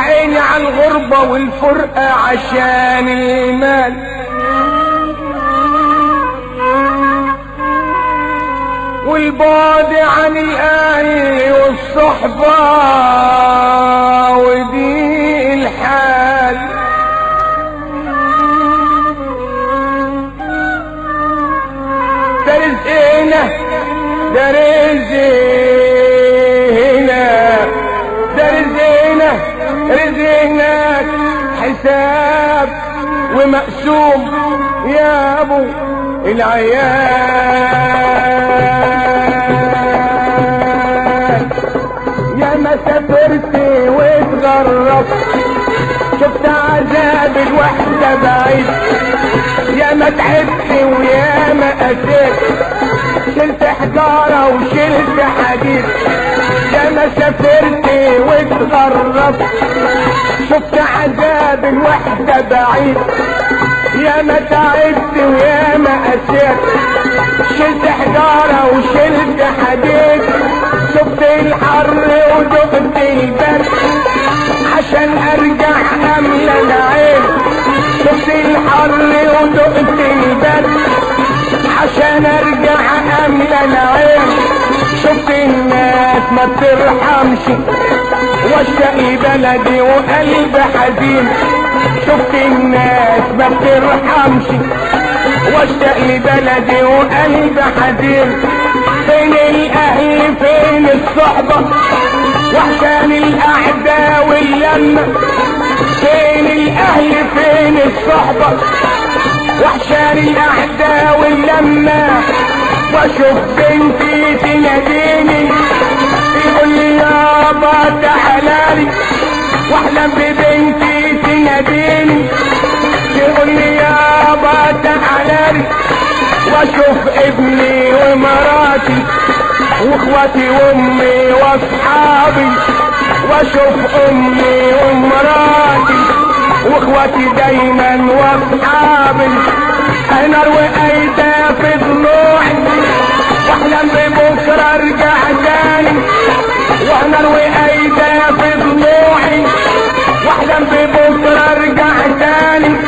عيني على الغربة والفرقة عشان المال والبعد عن الأهل والصحبة ودي الحال ده رزقنا ده رزقنا ده رزقنا رزقناك حساب ومقسوم يا ابو العيال يا ما سافرت واتغربت شفت عذاب الوحدة بعيد يا ما تعبت ويا ما قسيت شلت حجارة وشلت حديد يا ما سافرت واتغربت شفت عذاب الوحدة بعيد يا ما تعبت ويا ما قسيت شلت حجارة وشلت حديد شفت الحر ودقت البرد عشان ارجع املى العين شفت الحر ودقت البرد عشان ارجع املى العين شفت الناس ما بترحمش واشتاق بلدي وقلب حزين شفت الناس ما بترحمش واشتاق لبلدي وقلب حزين فين الاهل فين الصحبة وحشان الاعداء واللمة فين الاهل فين الصحبة وحشان الاعداء واللمة واشوف بنتي تناديني يقول لي يابا تعالالي واحلم ببنتي تناديني تقول لي يابا تعالالي واشوف ابني ومراتي واخواتي وامي واصحابي واشوف امي ومراتي واخواتي دايما واصحابي انا وقايدة في ضلوعي واحلم ببكرة ارجع تاني وانا وقايدة في ضلوعي واحلم ببكرة ارجع تاني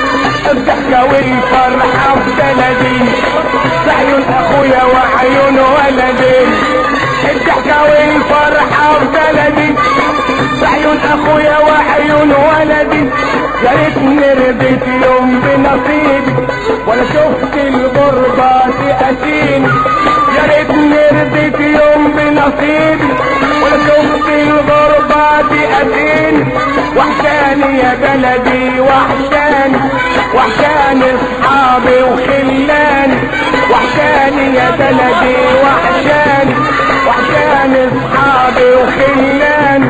الضحكة والفرحة في بلدي في عيون اخويا وعيون ولدي الضحكة والفرحة في بلدي في عيون اخويا وعيون ولدي يا ريتني رضيت يوم بنصيبي ولا شفت الغربة تأتيني يا ريتني رضيت يوم بنصيبي ولا شفت الغربة تأتيني وحشاني يا بلدي وحشاني وحشاني اصحابي وخلاني وحشاني يا بلدي وحشاني وحشاني اصحابي وخلاني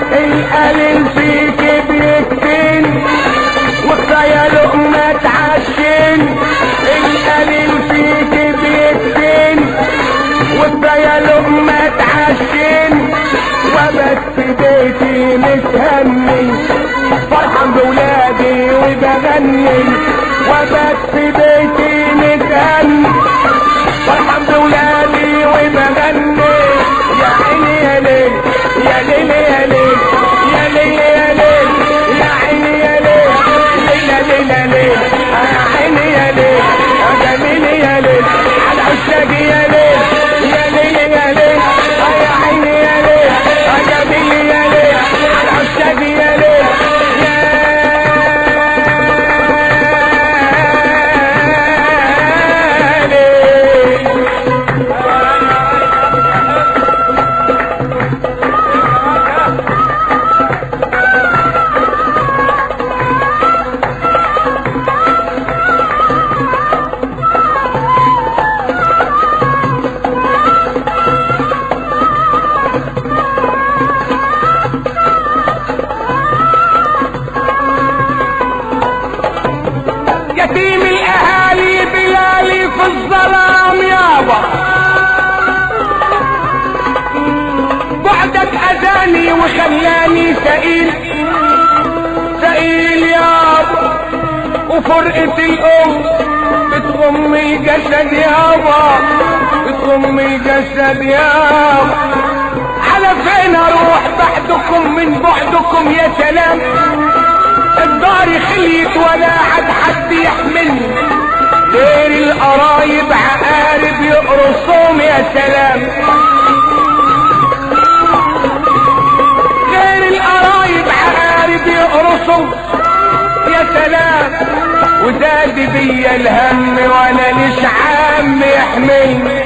القليل فيك بيكفيني وكفاية لقمة تعشيني القليل فيك بيكفيني وكفاية لقمة تعشيني وبس في بيتي متهني فرحان بولادي وبغني وبس في بيتي متهني فرحان بولادي وبغني يا عيني يا ليل يا ليل يا ليل يا ليل يا ليل يا عيني يا ليل ليلة ليلة ليل يا عيني يا ليل يا جميل يا ليل على عشاقي يا ليل يا ليل يا ليل يا عيني يا ليل يا جميل يا ليل على عشاقي يا ليل يا ليل يتيم الاهالي بلالي في الظلام يابا بعدك اذاني وخلاني سئيل سئيل يابا وفرقة الام بتغم الجسد يابا بتغم الجسد يابا على فين اروح بعدكم من بعدكم يا سلام الدار خليت ولا عاد حد يحملني غير القرايب عقارب يقرصوم يا سلام غير القرايب عقارب يقرصوا يا سلام وزاد بيا الهم وانا ليش عم يحملني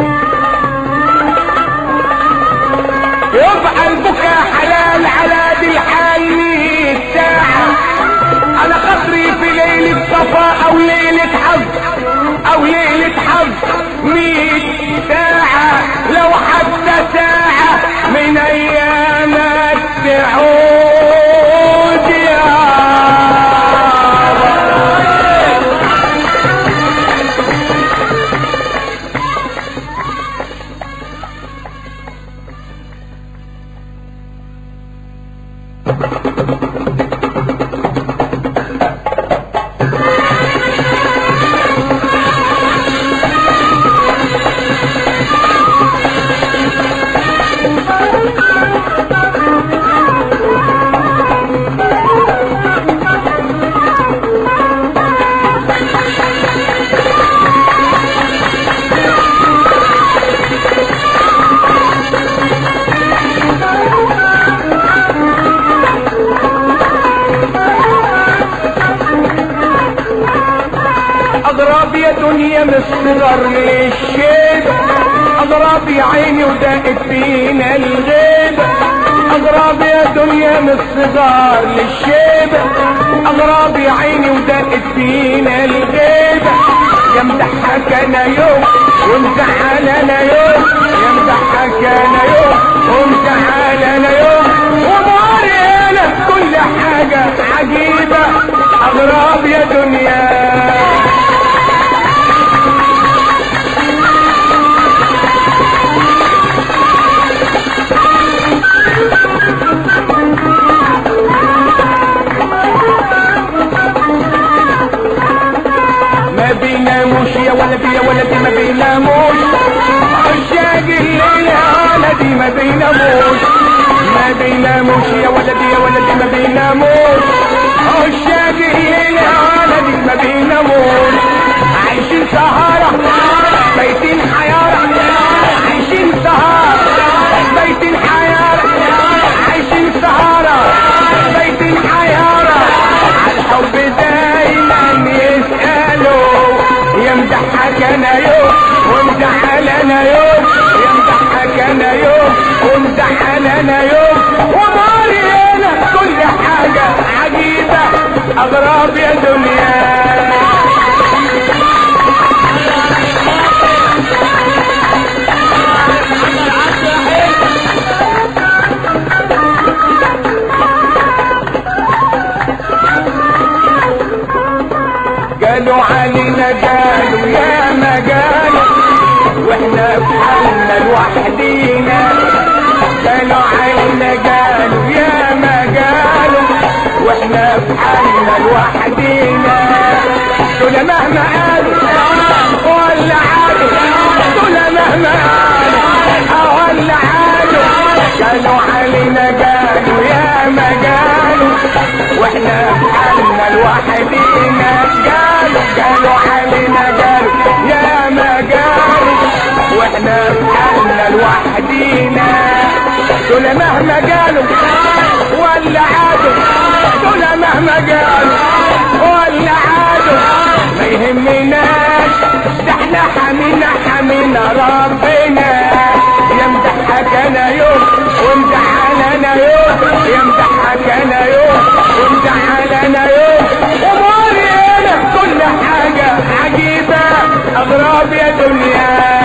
يبقى البكا حلال على دي الحال مية ساعة على خاطري في ليلة صفا او ليلة حظ او ليلة حظ مية ساعة لو حتى ساعة من ايامك تعود يا رب اضرب يا دنيا من الصغر للشيب اضرب يا عيني ودقت فينا الغيب اضرب يا دنيا من الصغر للشيب اضرب يا عيني ودقت فينا الغيب يا مضحك انا يوم ومزعل انا يوم يا مضحك انا يوم ومزعل انا يوم وماري انا كل حاجة عجيبة اضرب يا دنيا ما بيناموش يا ولدي يا ولدي ما بيناموش عشاق الليل يا ولدي ما بيناموش ما بيناموش يا ولدي يا ولدي ما بيناموش عشاق الليل يا ولدي ما بيناموش عايشين سهرة بيتين حيارة عايشين سهرة بيتين حيارة عايشين سهرة بيتين حيارة عالحب دايما يسألوا يمدحك انا يوم ومزعل انا يوم يمدحك انا يوم ومزعل انا يوم وماري انا كل حاجة عجيبة اغراب يا دنيا قالوا علينا قالوا يا ما قالوا واحنا في حالنا لوحدينا قالوا علينا قالوا يا ما قالوا واحنا في حالنا لوحدينا دول مهما قالوا ولا عادوا دول مهما قالوا ولا عادوا قالوا علينا قالوا يا ما قالوا واحنا في حالنا لوحدينا قالوا قالوا علينا قالوا يا ما قالوا واحنا في حالنا لوحدينا دول مهما قالوا ولا عادوا دول مهما قالوا ولا عادوا ما يهمناش ده احنا حمينا حمينا ربنا يمدحك انا يوم ومزعل انا يوم يمدحك انا يوم ومزعل انا يوم وماري انا كل حاجة عجيبة اغراب يا دنيا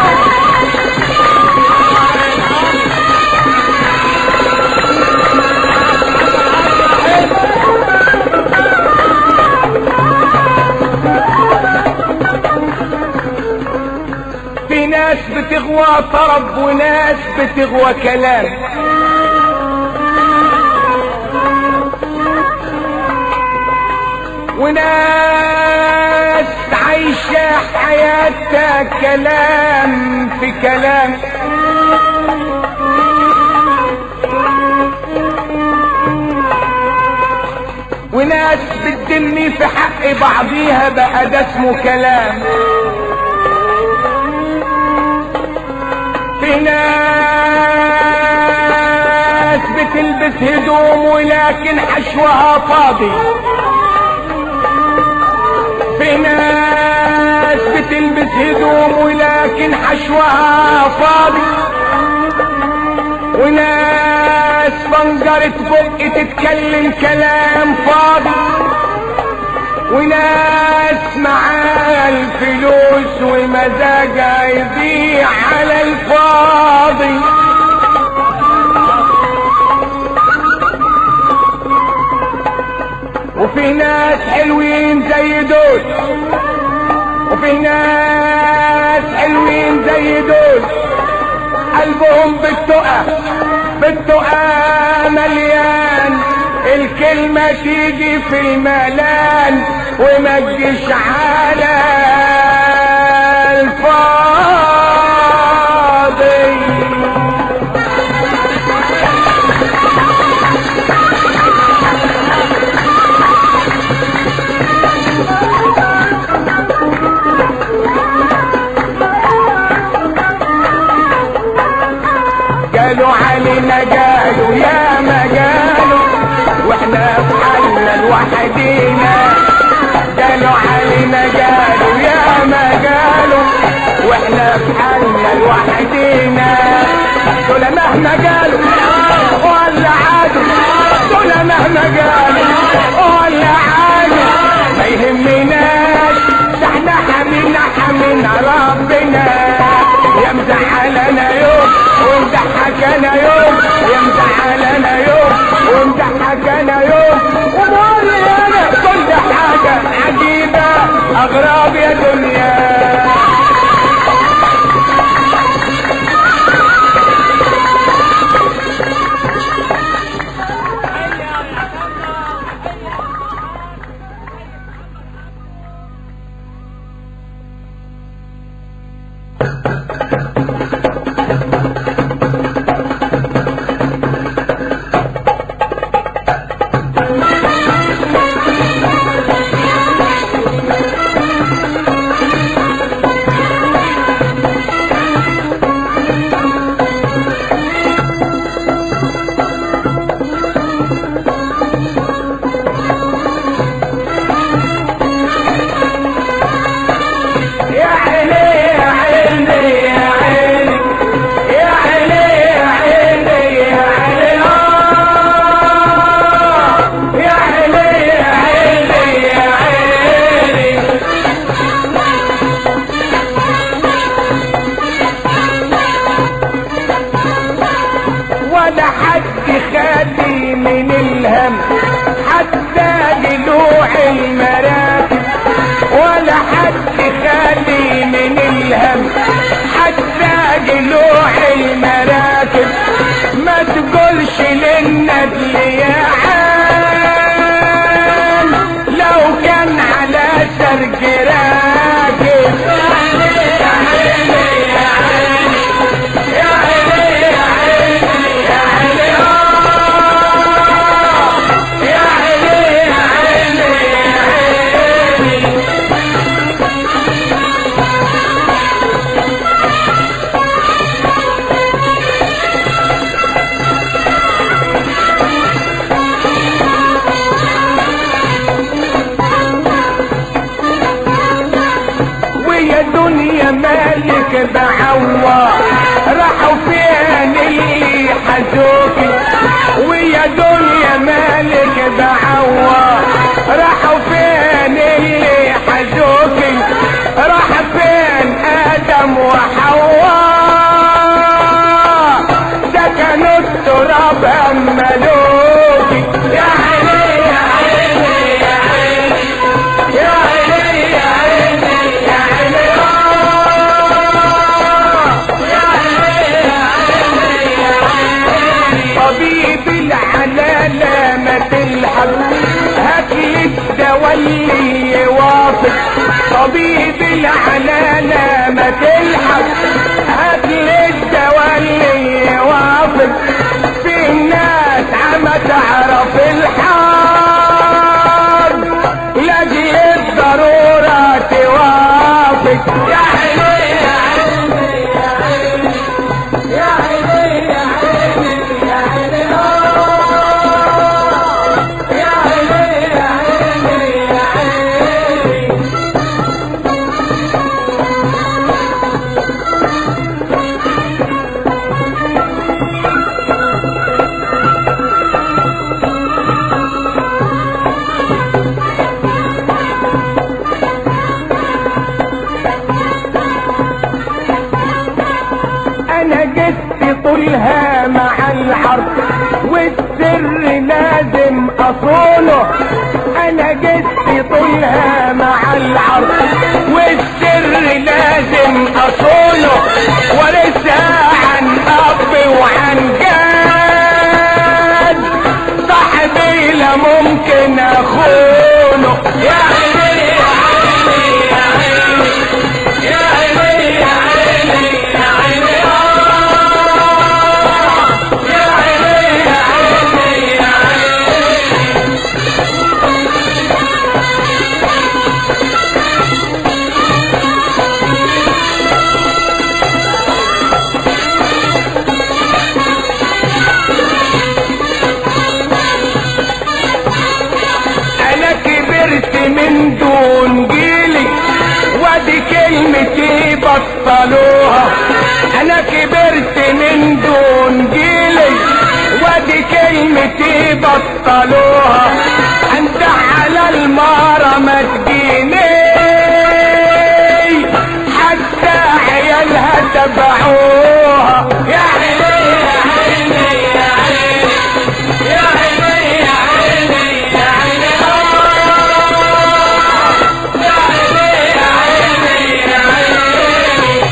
في ناس بتغوى طرب وناس بتغوى كلام وناس عايشة حياتها كلام في كلام في حق بعضيها بقى ده اسمه كلام في ناس بتلبس هدوم ولكن حشوها فاضي في ناس بتلبس هدوم ولكن حشوها فاضي وناس بنجرة بق تتكلم كلام فاضي وناس معاه الفلوس ومزاجها يضيع على الفاضي وفي ناس حلوين زي دول وفي ناس حلوين زي دول قلبهم بالتقى بالتقى مليان الكلمة تيجي في الملان وما تجيش على الفاضي قالوا علينا قالوا يا ما قالوا واحنا في حالنا لوحدينا قالوا علينا قالوا يا ما قالوا واحنا في حالنا لوحدينا دول مهما قالوا ولا عادوا دول مهما قالوا ولا عادوا ما يهمناش ده احنا حمينا حمينا ربنا يا مزعلنا يوم ومضحكنا يوم يا مزعلنا يوم ومضحكنا يوم ومقول انا كل حاجة عجيبة اغراب يا دنيا يا عيني يا عيني يا عيني يا عيني يا عيني يا عيني آه يا عيني يا عيني يا عيني ولا حد خالي من الهم حتى جلوع المراكب ولا حد خالي من الهم حتى جلوع المراكب ما تقولش للندل يا عام لو كان على سرج راكب يا عيني يا عيني يا عيني يا عيني يا عيني آه يا عيني يا عيني يا عيني ويا دنيا مالك بعوى راحوا فين اللي حزوكي ويا دنيا مالك بعوى راحوا فين اللي حزوكي راح فين ادم وحواء سكنوا التراب ملوكي يا عيني يا عيني يا عيني يا عيني يا عيني يا عيني آه يا عيني يا عيني يا عيني طبيب العلالة ما تلحق هاتلي الدواء اللي يوافق طبيب العلالة ما تلحق هاتلي الدواء اللي يوافق في الناس عم تعرف الحال لاجل طولها مع العرض والسر لازم اصونه انا جسمي طولها مع العرض والسر لازم اصونه ورثها عن اب وعن جد صاحبي لا ممكن اخونه يا عيني يا عيني يا عيني يا عيني يا عيني يا عيني آه. يا عيني يا عيني يا عيني انا كبرت من دون جيلي وادي كلمتي بطلوها انا كبرت من دون جيلي وادي كلمتي بطلوها انت على المارة ما تجيني حتى عيالها تبعوها يا عيني يا عيني يا عيني يا عيني يا عيني يا عيني آه. يا عيني يا عيني يا عيني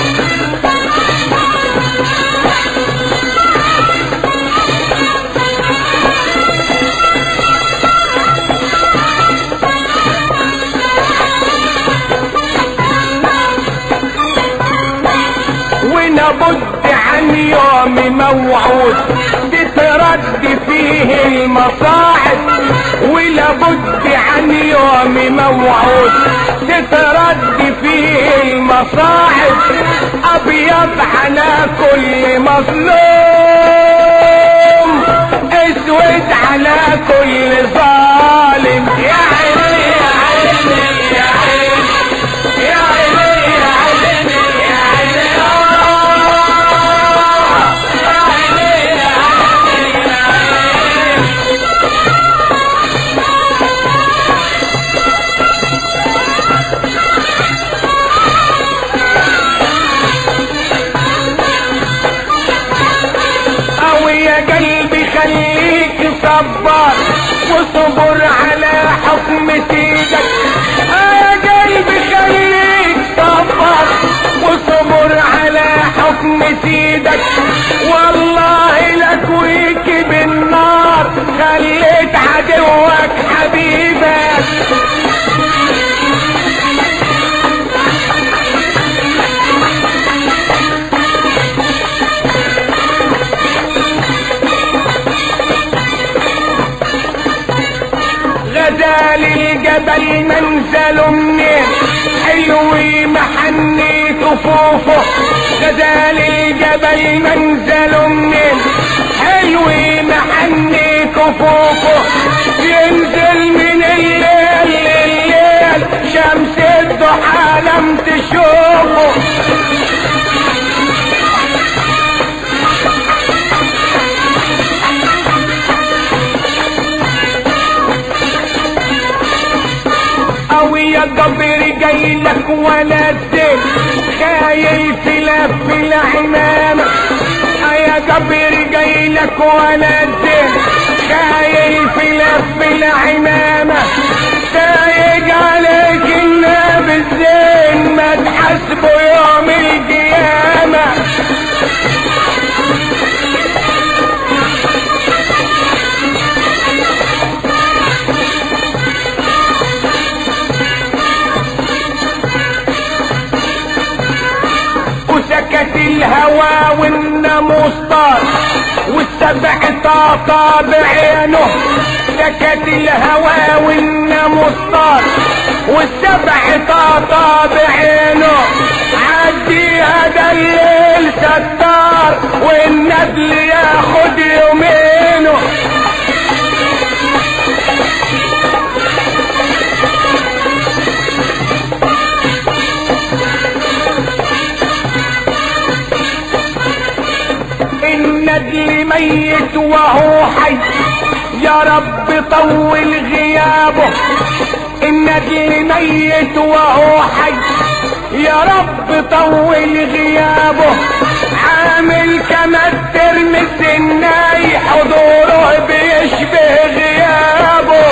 ونبد عن يوم موعود تترد فيه المصاعب ولابد عن يوم موعود تترد فيه المصاعب ابيض على كل مظلوم اسود على كل ظالم يا عيني يا عيني يا عيني يا عيني يا عيني يا عيني آه. يا عيني يا عيني يا عيني او يا قلبي خليك صبر وصبر على حكم سيدك آه يا قلبي خليك صبر وصبر على حكم سيدك والله لك ويك بالنار خليت عدوك حبيبك غزال الجبل منزل منين حلو محني كفوفه غزال الجبل منزل منين حلو محني كفوفه ينزل من الليل لليل شمس الضحى لم تشوفه او يا قبر جاي لك ولا الزين خايف لف العمامة يا قبر جاي لك ولا الزين خايف لف العمامة سايق عليك الناب الزين ما تحاسبه يوم القيامة وسكت الهوى والناموس طار والسبع طاطا بعينه سكت الهوى والناموس طار والسبع طاطا بعينه عدي هذا الليل ستار والنبل ياخد يومينه النجل ميت وهو حي يا رب طول غيابه النجل ميت وهو حي يا رب طول غيابه عامل كما الترمس الناي حضوره بيشبه غيابه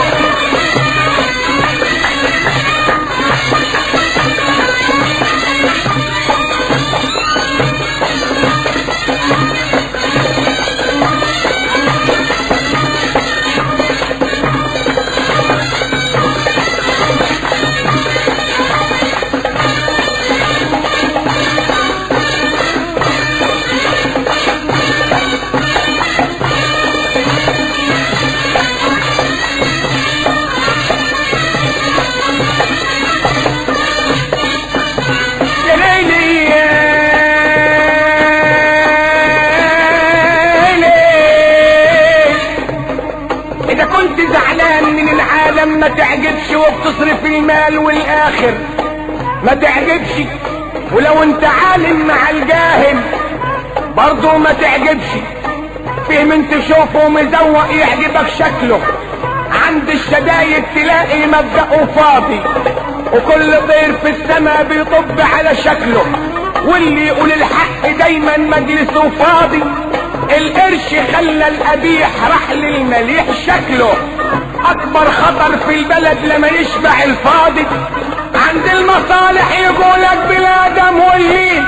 يا ليلي يا ليلي اذا كنت زعلان من العالم ما تعجبش وبتصرف المال والاخر ما تعجبش ولو انت عالم مع الجاهل برضه ما تعجبش فيه من تشوفه مزوق يعجبك شكله عند الشدايد تلاقي مبدأه فاضي وكل طير في السماء بيطب على شكله واللي يقول الحق دايما مجلسه فاضي القرش خلى القبيح راح للمليح شكله اكبر خطر في البلد لما يشبع الفاضي عند المصالح يقولك بلادم واللين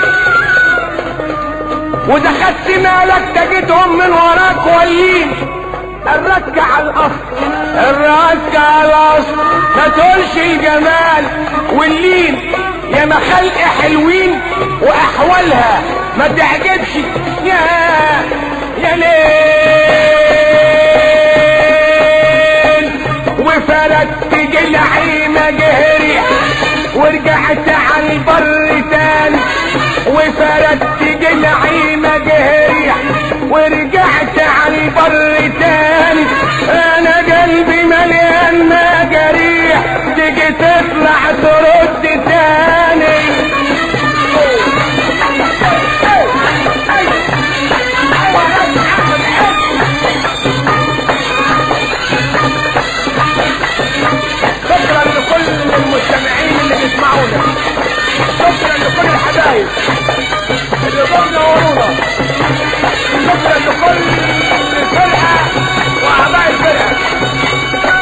واذا خدت مالك تجدهم من وراك ولين الرك على الاصل الرك على الاصل ما تقولش الجمال واللين يا ما خلق حلوين واحوالها ما تعجبش يا يا ليل وفردت جلعي مجهري ورجعت على البر تاني وفردت جلعي مجهري ورجعت على البر تاني انا قلبي مليان مجاريح تيجي تطلع ترد تاني شكرا لكل المستمعين اللي بيسمعونا شكرا لكل الحبايب اللي ضمنا ورونا شكرا لكل الفرقة وأعضاء الفرقة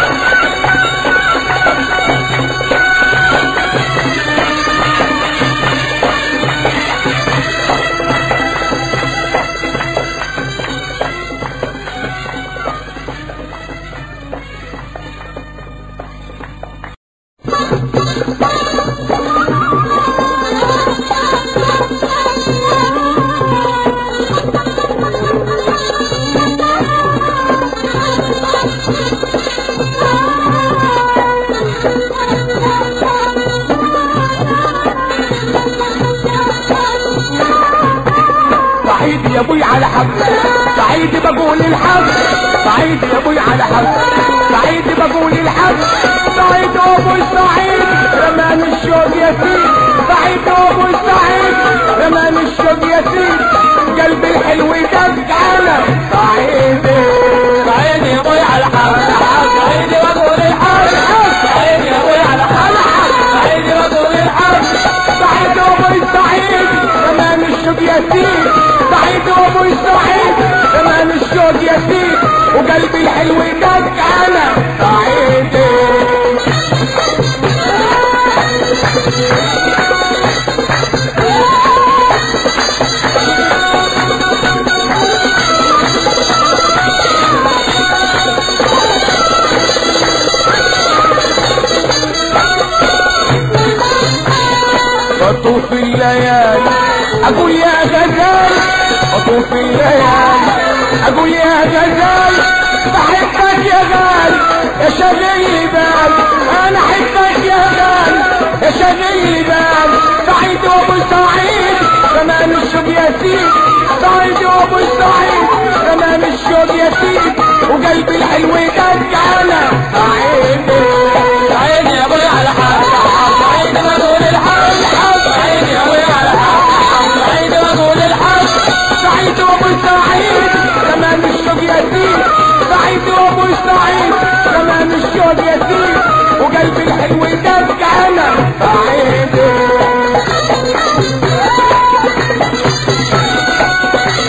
سعيد يا ابوي على حق سعيد بقول الحق سعيد يا ابوي على حق سعيد بقول الحق سعيد ابو سعيد رمان الشوق يسير سعيد ابو سعيد رمان الشوق يسير قلب الحلو دق على سعيد سعيد يا ابوي على حق سعيد بقول الحق سعيد يا ابوي على حق سعيد بقول الحق سعيد ابو سعيد رمان الشوق يسير سعيد ابو سعيد رمان الشوق يسير وقلبي الحلو دق على سعيد بطوف الليالي اقول يا غزال بطوف الليالي اقول يا غزال بحبك يا غالي يا شاغل بال انا احبك يا غالي يا شاغل بال سعيد وابو سعيد زمان الشوق يسير سعيد وابو سعيد زمان الشوق يسير وقلبي الحلو دق على سعيد سعيد يا ابوي على حق سعيد بقول الحق سعيد يا ابوي على حق سعيد بقول الحق سعيد وابو سعيد زمان الشوق يسير سعيد وابو سعيد زمان الشوق يسير وقلبي الحلو دق على سعيد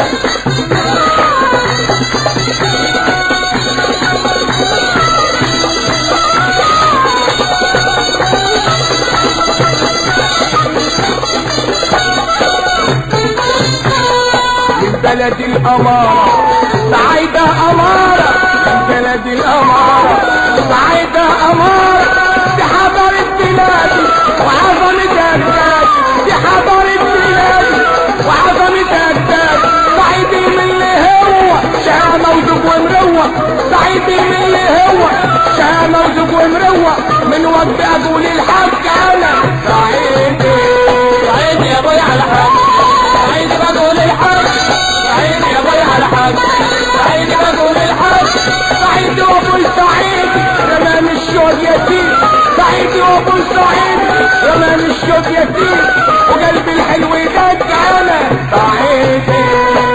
بلد الأمارة سعيدة أمارة بلد الأمارة سعيدة أمارة دي حضرت بلادي وعظمة أجدادي دي حضرت بلادي وعظمة أجدادي سعيدي من اللي هو شهامة وزوج ومروة سعيدي من اللي هو شهامة وزوج ومروة من وقت أقول الحق أنا سعيدي سعيد يا ابوي على حق سعيد بقول الحق سعيد يا ابوي على حق سعيد بقول الحق سعيد وابو سعيد رمام الشوق يتيم سعيد وابو سعيد رمام الشوق يتيم وقلبي الحلو دق انا سعيد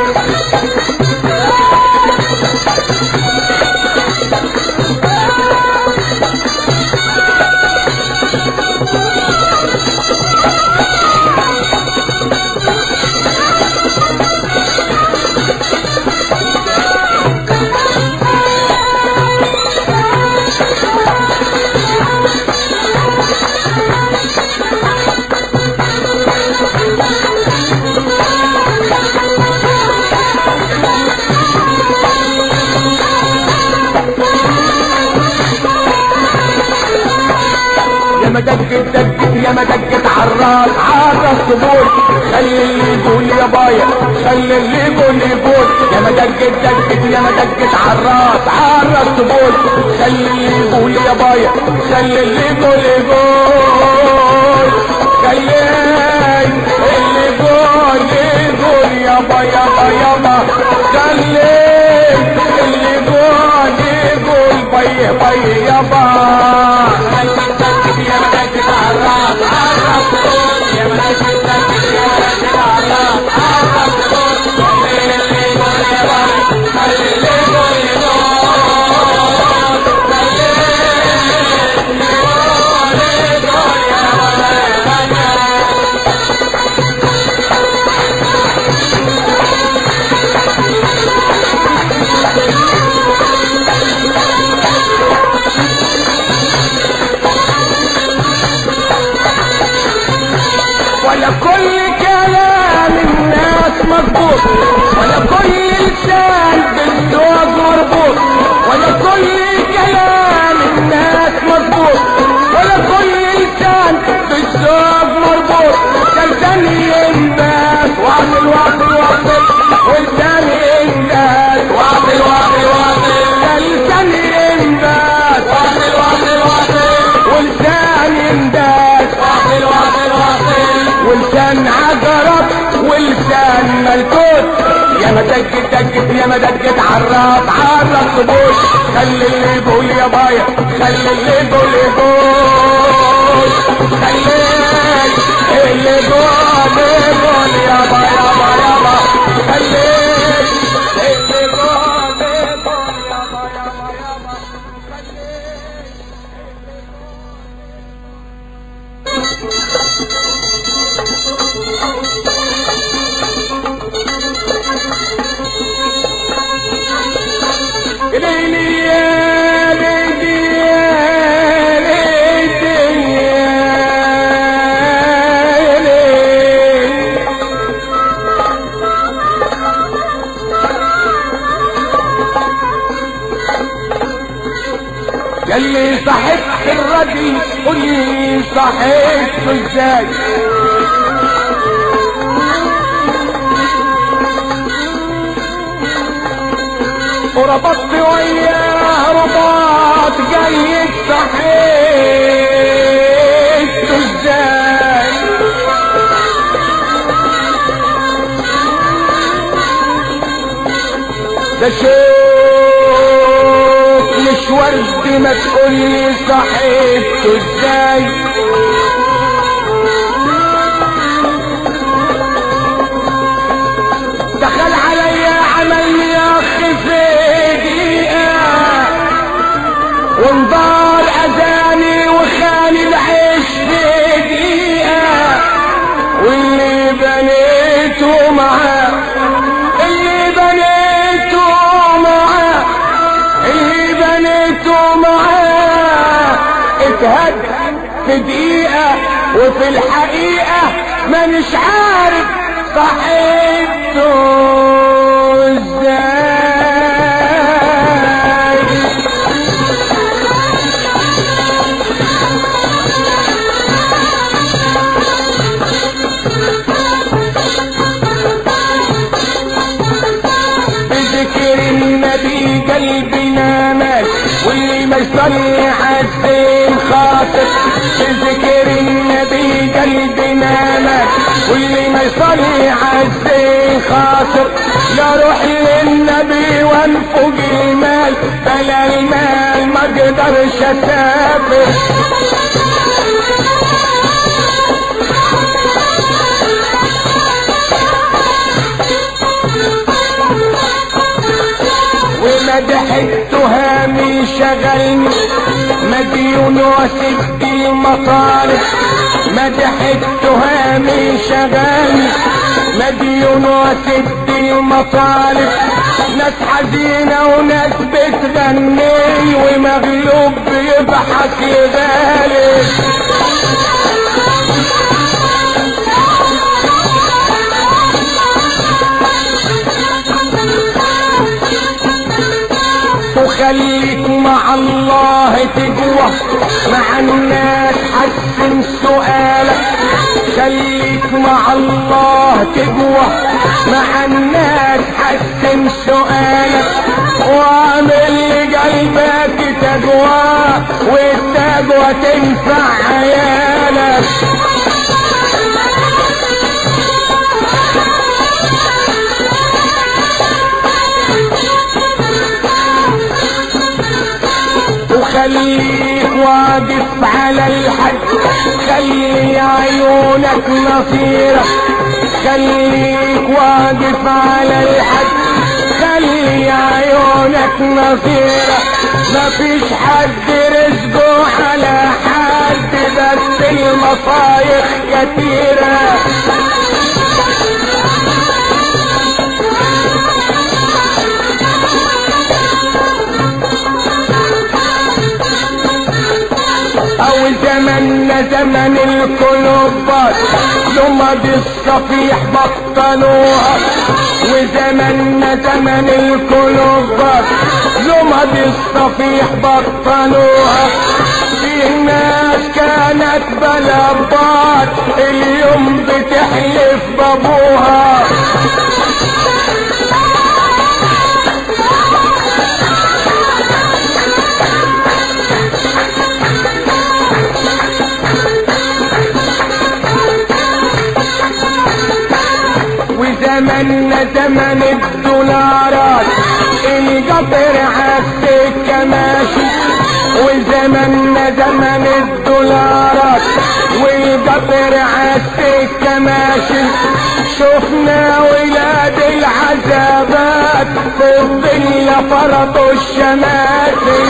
يا ما دقت دقت يا ما دقت عالراس عالراس طبول خلي اللي يقول يا بايا خلي اللي يقول يقول يا ما دقت دقت يا ما دقت عالراس عالراس طبول خلي اللي يقول يا بايا خلي اللي يقول يقول خلي اللي يقول يقول يا بايا بايا با خلي اللي يقول يقول باي باي يا با ولا كل كلام الناس مظبوط ولا كل لسان بالذوق مربوط ولا كل كلام الناس مظبوط ولا كل لسان بالذوق مربوط كلسان الناس واصل واصل واصل ولسان الناس واصل واصل واصل كلسان الناس واصل واصل واصل ولسان الناس واصل واصل واصل ولسان عقرب ولسان ملكوت يا ما دقت دقت يا ما دقت عراب عرب طبوش خلي اللي يقول يا بايا خلي اللي يقول يقول خلي اللي يقول يقول يا بايا بايا با خلي اللي يقول يقول يا بايا بايا با خلي ليلي يا ليلي يا ليلي يا ليلي يلي صحبت الرجل قولي صحبته ازاي وربطت وياه رباط جيد صحيته ازاي ده شوف مش ورد ما تقولي صحيته ازاي دخل عليا عمل يا اخي في دقيقة وانضار اذاني وخان العيش في دقيقة واللي بنيته معاه اللي بنيته معاه اللي بنيته معاه اتهد في دقيقة وفي الحقيقة مانيش عارف صحيته بذكر النبي قلبنا مات واللي ما يصلي عالزين خاطر بذكر النبي قلبنا مات واللي ما يصلي عالزين خاطر لا روح للنبي وانفق المال بلا المال ما اقدرش اسافر ومدح التهامي شغلني مديون وسد المطالب مدح التهامي شغلني مديون وسد المطالب ناس حزينة وناس بتغني ومغلوب بيضحك يغالب وخليك مع الله تقوى مع الناس حسن سؤالك خليك مع الله تقوى مع الناس حسن سؤالك واعمل لقلبك تقوى والتقوى تنفع عيالك وخليك واقف على الحد خلي عيونك نصيرة خليك واقف على الحد خلي عيونك نصيرة مفيش حد رزقه على حد بس المصايخ كتيرة او زمننا زمن الكلوبات لمض الصفيح بطلوها وزمننا زمن الكلوبات لمض الصفيح بطلوها في ناس كانت بلبات اليوم بتحلف بابوها وزمننا زمن الدولارات القطر عالسكة ماشي وزمننا زمن الدولارات والقطر عالسكة ماشي شفنا ولاد العذابات في الظل فرطوا الشماسي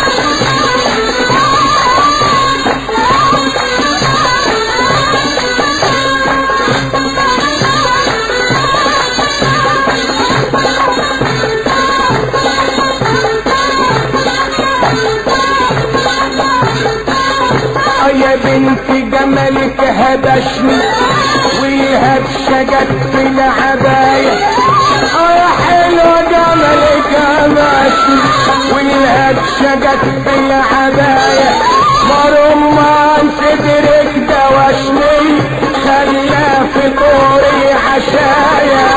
يا بنت جملك هبشني والهبشة جت في العباية اه يا حلوة جملك هبشني والهبشة جت في العباية مرمان صدرك دوشني خلى في طوري عشايا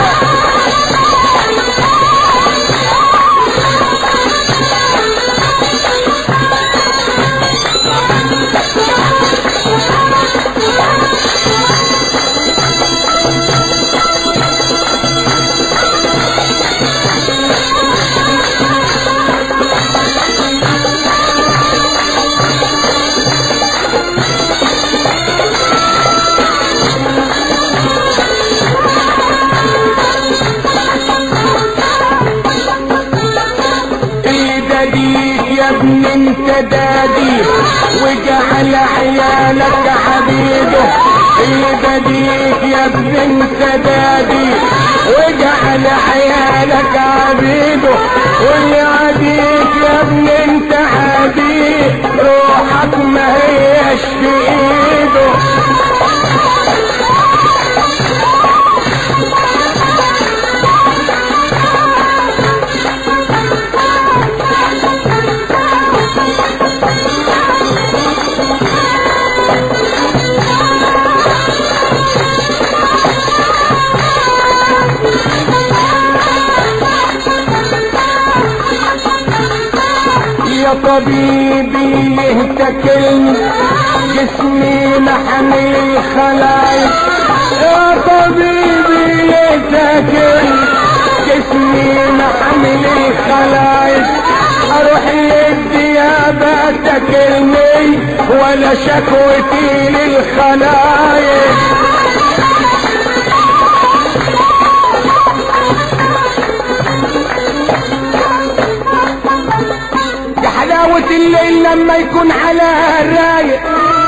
داديك يا ابن انت دادي وجعل عيالك عبيده داديك يا ابن انت دادي وجعل عيالك عبيده واللي عاديك يا ابن انت عادي روحك ما هيش في ايده طبيبي يهتكلني جسمي محمل الخلايق يا طبيبي يهتكلني جسمي محمل الخلايق اروح للديابة تكلني ولا شكوتي للخلايق يا حلاوة الليل لما يكون على الرايق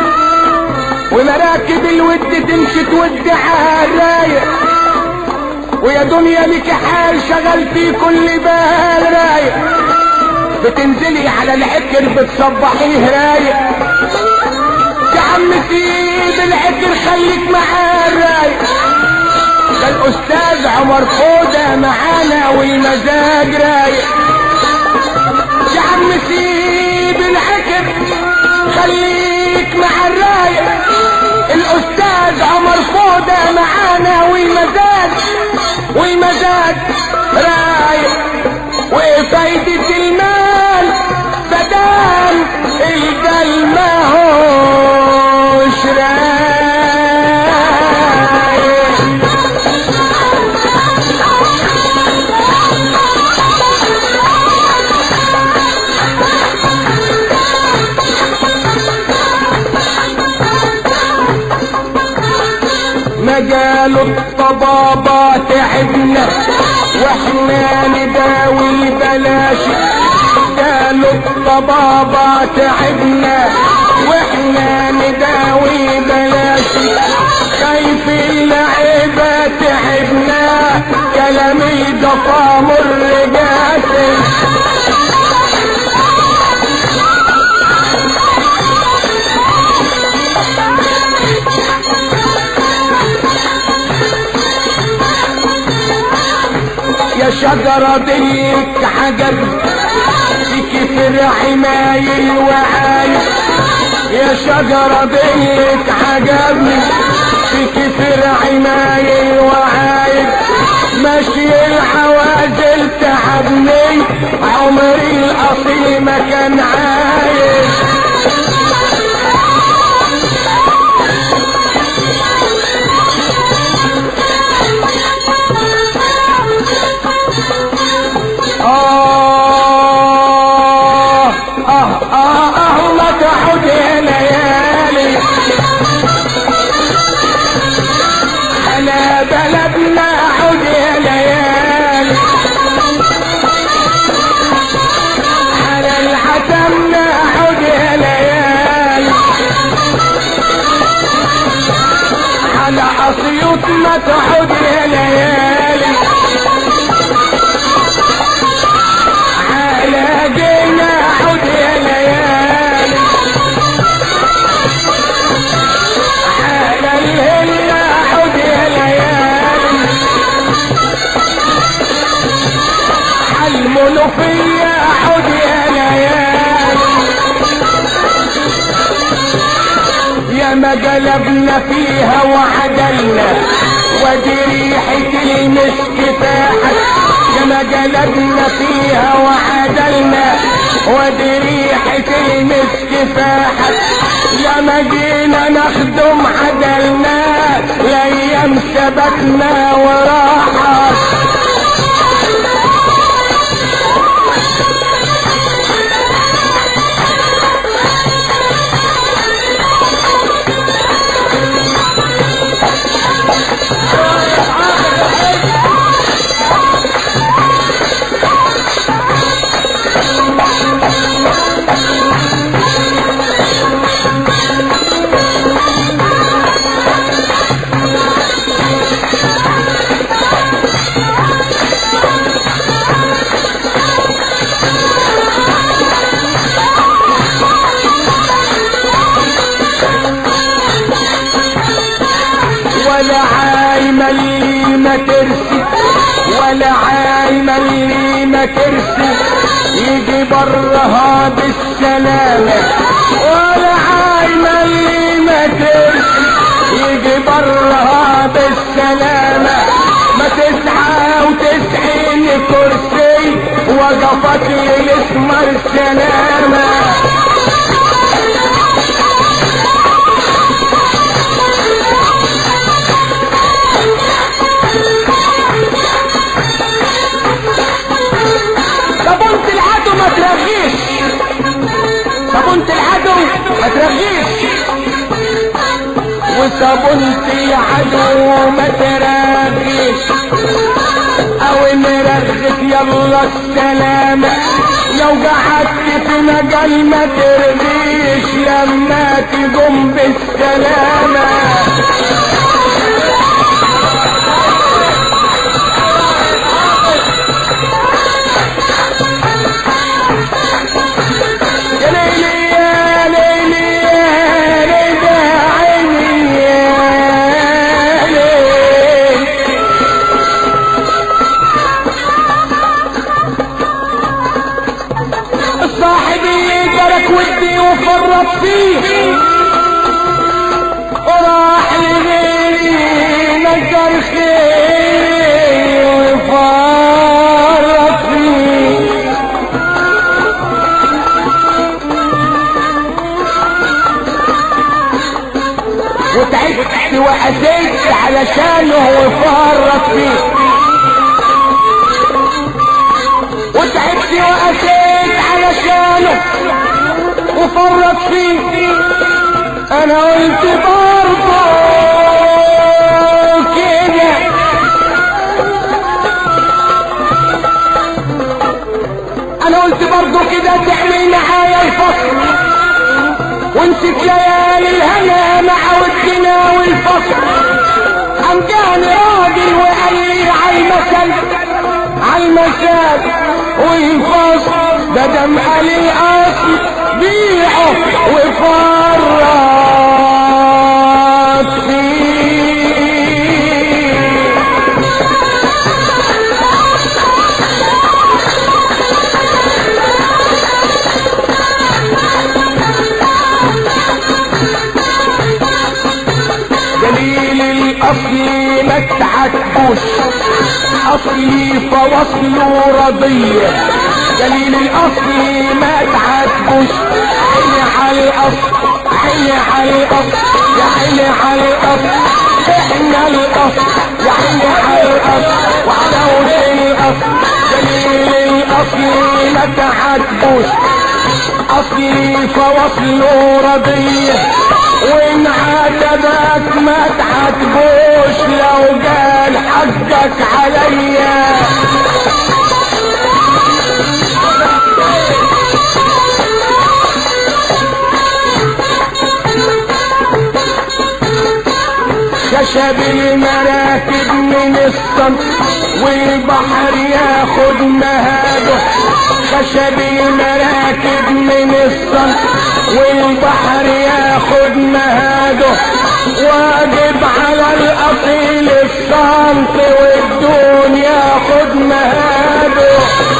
ومراكب الود تمشي تود على الرايق ويا دنيا لك حال شغل في كل بال رايق بتنزلي على العكر بتصبحيه رايق يا عم سيب العكر خليك معاه رايق ده الاستاذ عمر فودة معانا والمزاج رايق يا عم سيب العكر خليك مع الرايق الاستاذ عمر فودة معانا والمزاج والمزاج رايق وفايدة المال بدل الجل ما هوش رايق مجال الطبابة تعبنا واحنا نداوي بلاش مجال الطبابة تعبنا واحنا نداوي بلاش خايف اللعيبة تعبنا كلام الجفا مر جاسم يا شجرة ديك حجر فيك فرع عمايل وعايل يا شجرة ديك عجبني فيك فرع عمايل وعايل ماشي الحوازل تعبني عمري الاصيل ما كان عايش آه آه آه آه ما تعود يا ليالي على بلدنا عود يا ليالي على الحتم نعود يا ليالي على أسيوط ما تعود يا ليالي على جينا عود يا ليالي على الهلة عود يا ليالي على المنوفية عود يا ليالي يا ما قلبنا فيها وعدلنا ودي ريحة المسك فاحت يا ما قلبنا فيها وعدلنا ودي ريحة المسك فاحت يا ما جينا نخدم عدلنا الايام سبتنا وراحت ولا عايمة اللي ما ترسي ولا عايمة اللي ما ترسي يجي برها بالسلامة ولا عايمة اللي ما ترسي يجي برها بالسلامة ما تسعى وتسعين كرسي وقفت للاسمر سلامة قلت العدو ما تراخيش او مرغت يلا السلامة لو قعدت في مجال ما ترضيش لما تقوم بالسلامة يا ليلي يا ليلي يا ليلي يا عيني يا ليلي الصاحب اللي ترك ودي وفرط فيه وراح لغيري نكر خير وفرط فيه وتعبت وأسيت علشانه وفرط فيه وتعبت وأسيت علشانه وفرط فيه أنا قلت برضه كده أنا قلت برضه كده تعمل معايا الفصل ونسيت ليالي الهنا مع ودنا والفصل قام جاني راجل وقال لي عالمثل عالمثل والفصل ده دم قال الاصل بيعه وفرط فيه دليل الاصل ما تعتبوش اصلي فوصله رضية دليل الاصل ما تعتبوش عيني على الاصل عيني على الاصل يا عيني على الاصل احنا الاصل يا عيني على الاصل وعلى وجه الاصل دليل الاصل ما تعتبوش اصلي فوصله رضية وان عاتبك ما تعاتبوش لو قال حقك عليا خشب المراكب من الصن والبحر ياخد مهاده خشب المراكب من الصن والبحر ياخد مهاده واجب على الاصيل الصمت والدون ياخد مهاده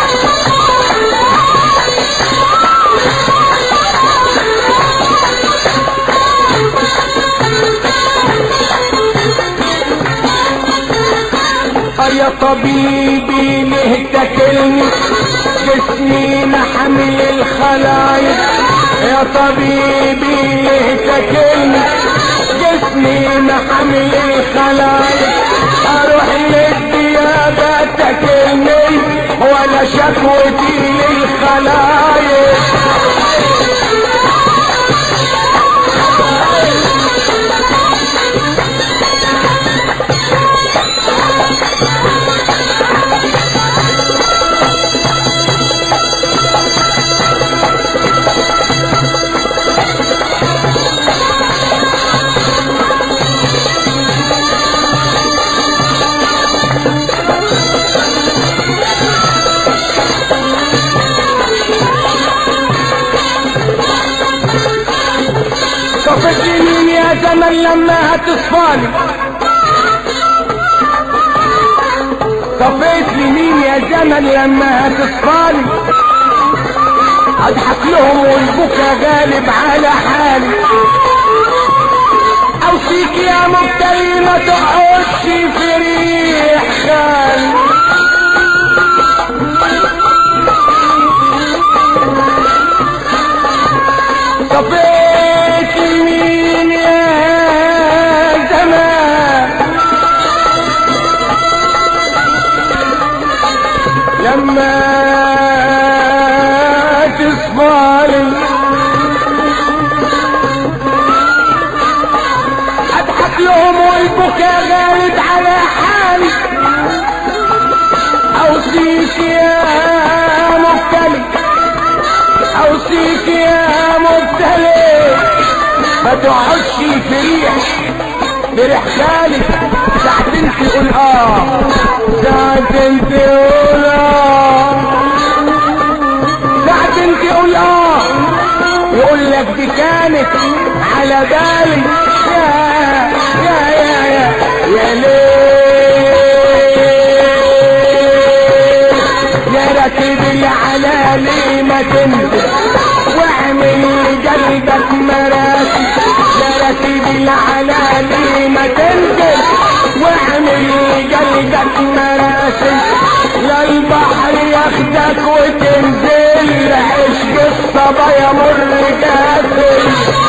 يا طبيبي ليه تاكلني جسمي محمل الخلايق يا طبيبي ليه تاكلني جسمي محمل الخلايق اروح للديابة تاكلني ولا شكوتي للخلايق صفت لي مين يا زمن لما هتصفالي صفيت لي مين يا زمن لما هتصفالي اضحك لهم والبكا غالب على حالي اوصيك يا مبتلي ما تقعدش في ريح خالي صفيت مين يا زمان لما تصفالي اضحك له البكا غالب على حالي اوصيك يا مبتلي اوصيك يا مبتلي ما تقعدش في ريح بريح خالي ساعة انت تقول اه ساعة انت تقول اه ساعة انت تقول اه يقول لك دي كانت على بالي يا يا يا يا يا ليه يا راكب العلالي ما تنزل واعمل قلبك مراسي يا راكب العلالي ما تنزل واعمل قلبك مراسي لا البحر ياخدك وتنزل عشق الصبا يمر قاسي